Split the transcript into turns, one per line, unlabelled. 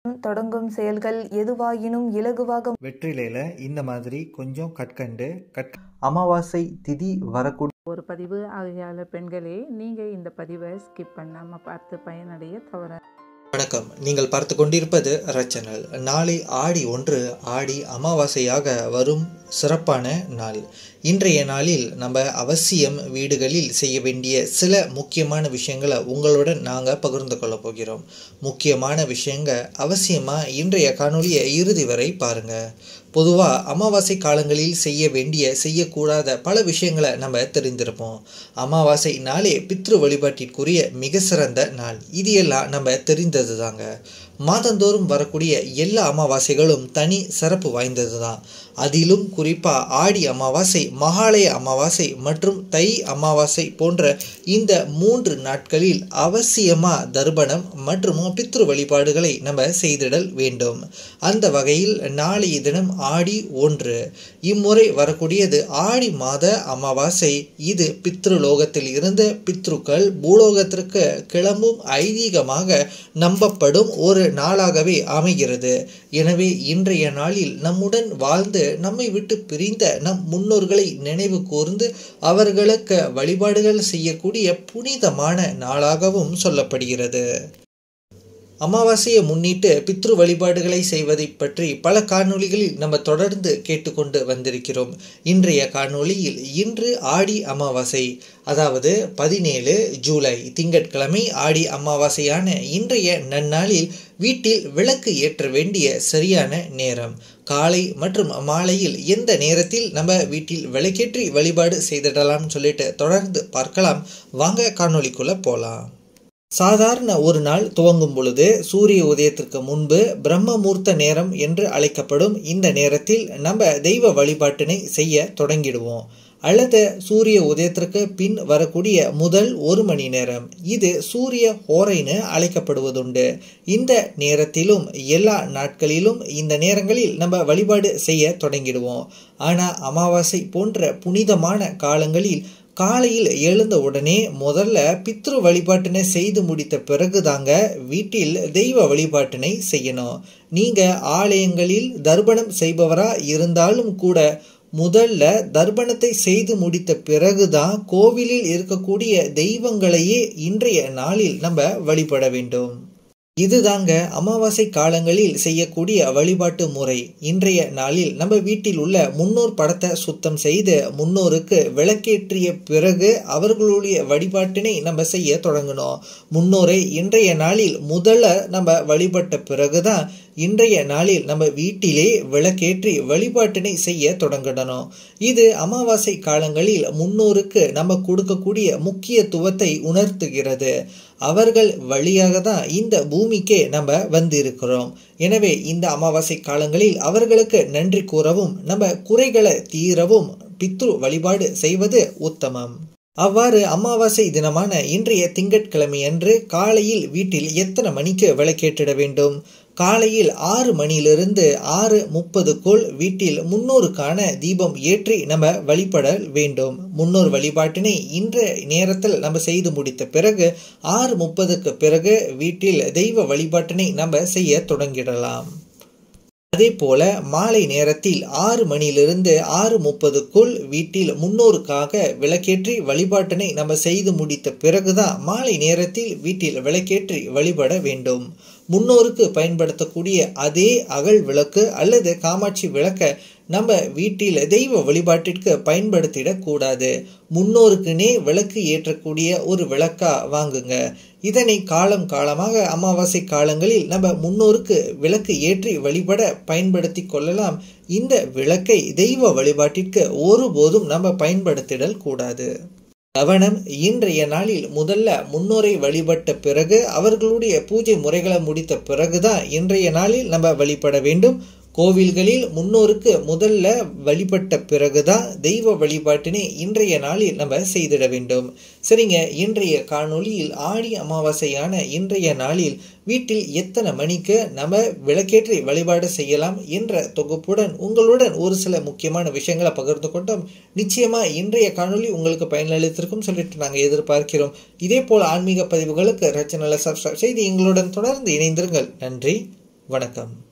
தொடங்கும் செயல்கள் எதுவாயினும் இலகுவாக
வெற்றிலையில் இந்த மாதிரி கொஞ்சம் கற்கண்டு கற் அமாவாசை திதி வரக்கூடிய
ஒரு பதிவு ஆகையால் பெண்களே நீங்கள் இந்த பதிவை ஸ்கிப் பண்ணாமல் பார்த்து பயனடைய தவற
வணக்கம் நீங்கள் பார்த்து கொண்டிருப்பது ரச்சனல் நாளை ஆடி ஒன்று ஆடி அமாவாசையாக வரும் சிறப்பான நாள் இன்றைய நாளில் நம்ம அவசியம் வீடுகளில் செய்ய வேண்டிய சில முக்கியமான விஷயங்களை உங்களுடன் நாங்கள் பகிர்ந்து கொள்ள போகிறோம் முக்கியமான விஷயங்க அவசியமாக இன்றைய காணொலியை இறுதி வரை பாருங்கள் பொதுவாக அமாவாசை காலங்களில் செய்ய வேண்டிய செய்யக்கூடாத பல விஷயங்களை நம்ம தெரிந்திருப்போம் அமாவாசை நாளே பித்ரு வழிபாட்டிற்குரிய மிக சிறந்த நாள் இது எல்லாம் நம்ம தெரிந்தது தாங்க மாதந்தோறும் வரக்கூடிய எல்லா அமாவாசைகளும் தனி சிறப்பு வாய்ந்தது தான் அதிலும் குறிப்பாக ஆடி அமாவாசை மகாலய அமாவாசை மற்றும் தை அமாவாசை போன்ற இந்த மூன்று நாட்களில் அவசியமாக தர்ப்பணம் மற்றும் பித்ரு வழிபாடுகளை நம்ம செய்திடல் வேண்டும் அந்த வகையில் நாளைய தினம் ஆடி ஒன்று இம்முறை வரக்கூடியது ஆடி மாத அமாவாசை இது பித்ருலோகத்தில் இருந்த பித்ருக்கள் பூலோகத்திற்கு கிளம்பும் ஐதீகமாக நம்பப்படும் ஒரு நாளாகவே அமைகிறது எனவே இன்றைய நாளில் நம்முடன் வாழ்ந்து நம்மை விட்டு பிரிந்த நம் முன்னோர்களை நினைவு கூர்ந்து அவர்களுக்கு வழிபாடுகள் செய்யக்கூடிய புனிதமான நாளாகவும் சொல்லப்படுகிறது அமாவாசையை முன்னிட்டு பித்ரு வழிபாடுகளை செய்வதை பற்றி பல காணொளிகளில் நம்ம தொடர்ந்து கேட்டுக்கொண்டு வந்திருக்கிறோம் இன்றைய காணொளியில் இன்று ஆடி அமாவாசை அதாவது பதினேழு ஜூலை திங்கட்கிழமை ஆடி அமாவாசையான இன்றைய நன்னாளில் வீட்டில் விளக்கு ஏற்ற வேண்டிய சரியான நேரம் காலை மற்றும் மாலையில் எந்த நேரத்தில் நம்ம வீட்டில் விளக்கேற்றி வழிபாடு செய்திடலாம்னு சொல்லிட்டு தொடர்ந்து பார்க்கலாம் வாங்க காணொளிக்குள்ளே போகலாம் சாதாரண ஒரு நாள் துவங்கும் பொழுது சூரிய உதயத்திற்கு முன்பு பிரம்மமூர்த்த நேரம் என்று அழைக்கப்படும் இந்த நேரத்தில் நம்ம தெய்வ வழிபாட்டினை செய்ய தொடங்கிடுவோம் அல்லது சூரிய உதயத்திற்கு பின் வரக்கூடிய முதல் ஒரு மணி நேரம் இது சூரிய ஹோரைன்னு அழைக்கப்படுவதுண்டு இந்த நேரத்திலும் எல்லா நாட்களிலும் இந்த நேரங்களில் நம்ம வழிபாடு செய்ய தொடங்கிடுவோம் ஆனால் அமாவாசை போன்ற புனிதமான காலங்களில் காலையில் எழுந்த உடனே முதல்ல பித்ரு வழிபாட்டினை செய்து முடித்த பிறகு தாங்க வீட்டில் தெய்வ வழிபாட்டினை செய்யணும் நீங்கள் ஆலயங்களில் தர்ப்பணம் செய்பவரா இருந்தாலும் கூட முதல்ல தர்ப்பணத்தை செய்து முடித்த பிறகுதான் கோவிலில் இருக்கக்கூடிய தெய்வங்களையே இன்றைய நாளில் நம்ம வழிபட வேண்டும் இதுதாங்க அமாவாசை காலங்களில் செய்யக்கூடிய வழிபாட்டு முறை இன்றைய நாளில் நம்ம வீட்டில் உள்ள முன்னோர் படத்தை சுத்தம் செய்து முன்னோருக்கு விளக்கேற்றிய பிறகு அவர்களுடைய வழிபாட்டினை நம்ம செய்ய தொடங்கணும் முன்னோரை இன்றைய நாளில் முதல்ல நம்ம வழிபட்ட பிறகுதான் இன்றைய நாளில் நம்ம வீட்டிலே விளக்கேற்றி வழிபாட்டினை செய்ய தொடங்கிடணும் இது அமாவாசை காலங்களில் முன்னோருக்கு நம்ம கொடுக்கக்கூடிய முக்கியத்துவத்தை உணர்த்துகிறது அவர்கள் வழியாக தான் இந்த பூமிக்கே நம்ம வந்திருக்கிறோம் எனவே இந்த அமாவாசை காலங்களில் அவர்களுக்கு நன்றி கூறவும் நம்ம குறைகளை தீரவும் பித்ரு வழிபாடு செய்வது உத்தமம் அவ்வாறு அமாவாசை தினமான இன்றைய திங்கட்கிழமை அன்று காலையில் வீட்டில் எத்தனை மணிக்கு விளக்கேற்றிட வேண்டும் காலையில் ஆறு மணியிலிருந்து ஆறு முப்பதுக்குள் வீட்டில் முன்னோருக்கான தீபம் ஏற்றி நம்ம வழிபட வேண்டும் முன்னோர் வழிபாட்டினை இன்ற நேரத்தில் நம்ம செய்து முடித்த பிறகு ஆறு முப்பதுக்கு பிறகு வீட்டில் தெய்வ வழிபாட்டினை நம்ம செய்ய தொடங்கிடலாம் அதே போல மாலை நேரத்தில் ஆறு மணியிலிருந்து ஆறு முப்பதுக்குள் வீட்டில் முன்னோருக்காக விளக்கேற்றி வழிபாட்டினை நம்ம செய்து முடித்த பிறகுதான் மாலை நேரத்தில் வீட்டில் விளக்கேற்றி வழிபட வேண்டும் முன்னோருக்கு பயன்படுத்தக்கூடிய அதே அகல் விளக்கு அல்லது காமாட்சி விளக்க நம்ம வீட்டில் தெய்வ வழிபாட்டிற்கு பயன்படுத்திடக்கூடாது முன்னோருக்குனே விளக்கு ஏற்றக்கூடிய ஒரு விளக்கா வாங்குங்க இதனை காலம் காலமாக அமாவாசை காலங்களில் நம்ம முன்னோருக்கு விளக்கு ஏற்றி வழிபட பயன்படுத்தி கொள்ளலாம் இந்த விளக்கை தெய்வ வழிபாட்டிற்கு ஒருபோதும் நம்ம பயன்படுத்திடல் கூடாது கவனம் இன்றைய நாளில் முதல்ல முன்னோரை வழிபட்ட பிறகு அவர்களுடைய பூஜை முறைகளை முடித்த பிறகுதான் இன்றைய நாளில் நம்ம வழிபட வேண்டும் கோவில்களில் முன்னோருக்கு முதல்ல வழிபட்ட பிறகுதான் தெய்வ வழிபாட்டினை இன்றைய நாளில் நம்ம செய்திட வேண்டும் சரிங்க இன்றைய காணொளியில் ஆடி அமாவாசையான இன்றைய நாளில் வீட்டில் எத்தனை மணிக்கு நம்ம விளக்கேற்றி வழிபாடு செய்யலாம் என்ற தொகுப்புடன் உங்களுடன் ஒரு சில முக்கியமான விஷயங்களை பகிர்ந்து கொண்டோம் நிச்சயமா இன்றைய காணொளி உங்களுக்கு பயனளித்திருக்கும் சொல்லிட்டு நாங்கள் எதிர்பார்க்கிறோம் இதே போல் ஆன்மீக பதிவுகளுக்கு ரச்சனலை சப்ஸ்கிரைப் செய்து எங்களுடன் தொடர்ந்து இணைந்திருங்கள் நன்றி வணக்கம்